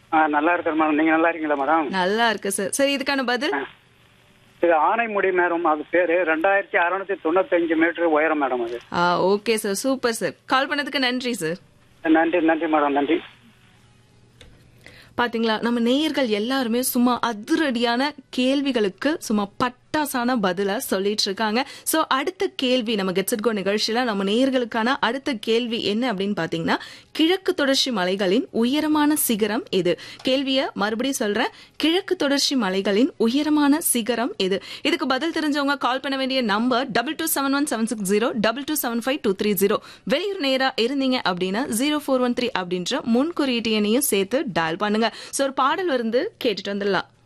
ஆ நல்லா இருக்கிறேன் மேடம் நீங்க நல்லா இருக்கீங்களா மேடம் நல்லா இருக்கு சார் சரி இதுக்கான பதில் இது ஆனைமுடி மேடம் அது பேரு ரெண்டாயிரத்தி அறுநூத்தி தொண்ணூத்தஞ்சு மீட்டர் உயரம் மேடம் அது ஆ okay sir super sir call பண்ணதுக்கு நன்றி சார் நன்றி நன்றி மேடம் நன்றி பாத்தீங்களா நம்ம நேயர்கள் எல்லாருமே சும்மா அதிரடியான கேள்விகளுக்கு சும்மா பட்டாசான பதில சொல்லிட்டு இருக்காங்க சோ அடுத்த கேள்வி நம்ம கெட்ஸட் கோ நிகழ்ச்சியில நம்ம நேயர்களுக்கான அடுத்த கேள்வி என்ன அப்படின்னு பாத்தீங்கன்னா கிழக்கு தொடர்ச்சி மலைகளின் உயரமான சிகரம் எது கேள்விய மறுபடியும் சொல்றேன் கிழக்கு தொடர்ச்சி மலைகளின் உயரமான சிகரம் எது இதுக்கு பதில் தெரிஞ்சவங்க கால் பண்ண வேண்டிய number double two seven one seven six zero double two seven five two three zero வெளியூர் நேரா இருந்தீங்க அப்படின்னா ஜீரோ ஃபோர் ஒன் த்ரீ அப்படின்ற முன் குறியீட்டு எண்ணையும் சேர்த்து டயல் பண்ணுங்க சோ ஒரு பாடல் வந்து கேட்டுட்டு வந்துடலாம்